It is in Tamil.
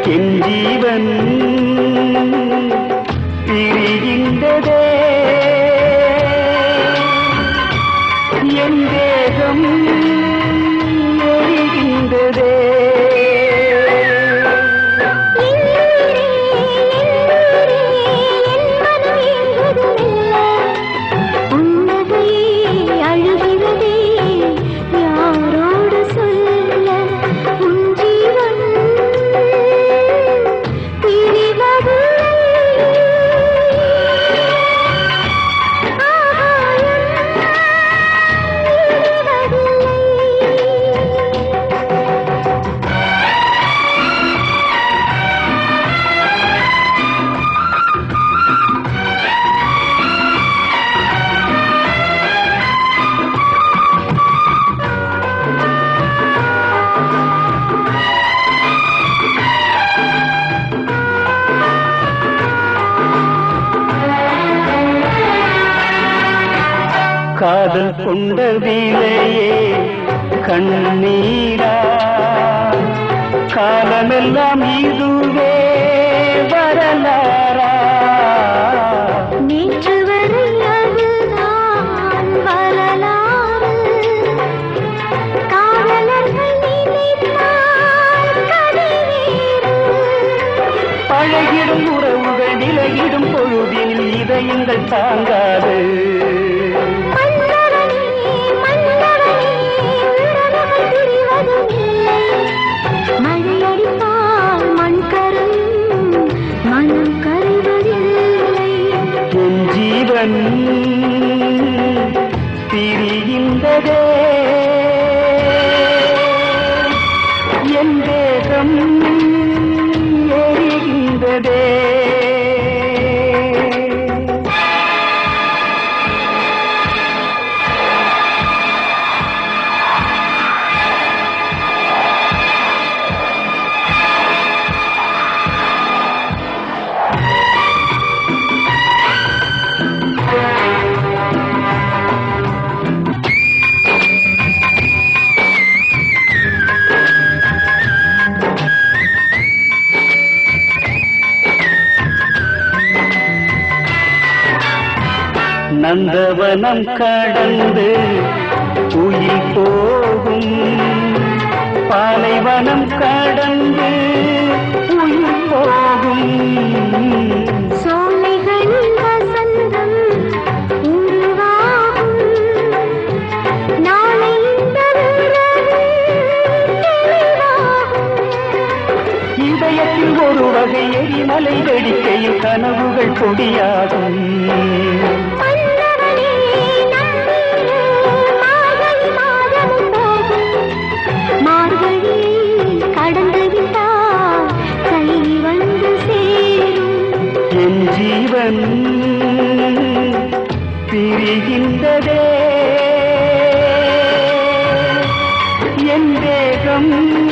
என் ஜீவன் பிரிகின்றதே என் தேகம் எரிகின்றதே யாரோடு சொல்ல உன் ஜீவன் காதல் கொண்ட விலையே கண்ணீரா காலமெல்லாம் இதுவே வரலாறா நேற்று வரை அதுதான் வரலாறு காதலர்கள் நினைத்தால் கதை வேறு பழகிடும் உறவுகள் நிலையிடும் பொழுதினில் இதயங்கள் தாங்காது மன்னவனே மன்னவனே உறவுகள் புரிவதும் இல்லை மழையடித்தால் மண் கரும் மனம் கரைவதில்லை என் ஜீவன் பிரிகின்றதே என் தேகம் எரிகின்றதே நந்தவனம் கடந்து உயிர் போகும் பாலைவனம் கடந்து உயிர் போகும் சோலைகளில் வசந்தம் உருவாகும் நாளை இந்த உறவு தெளிவாகும் இதயத்தில் ஒரு வகை எரிமலை வெடிக்கையில் கனவுகள் பொடியாகும் மன்னவனே நம்பியே மார்கழி மாதமும் போகும் மார்கழி கடந்து விட்டால் கை வந்து சேரும் என் ஜீவன் பிரிகின்றதே என் தேகம்